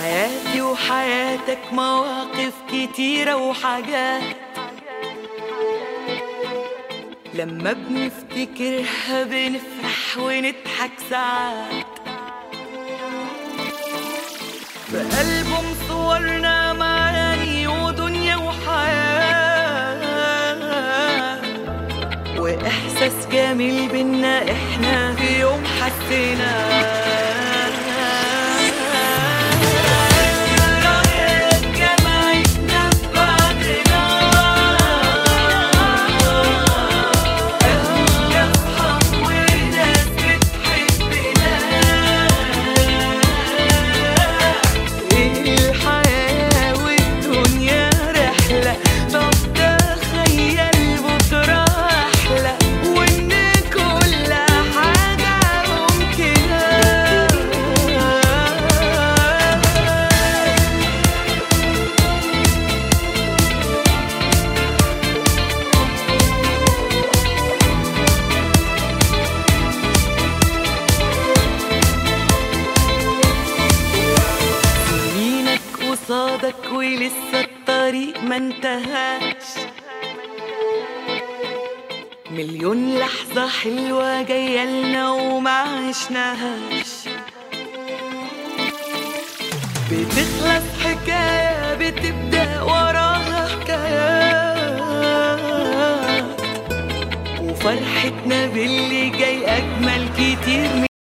حياتي وحياتك مواقف كتيرة وحاجات لما بنفتكرها بنفرح ونضحك ساعات في ألبوم صورنا معاني ودنيا وحياة وإحساس جميل بينا إحنا في يوم حسينا جمعتنا ببعضنا إحنا أصحاب وناس بتحبنا الحياة والدنيا رحلة طب تخيل بكرة أحلى وإن كل حاجة ممكنة سنينك قصادك ولسه الطريق ما انتهاش مليون لحظة حلوة جاية لنا وما عشناهاش بتخلص حكاية بتبدأ وراها حكايات وفرحتنا باللي جاي أجمل كتير من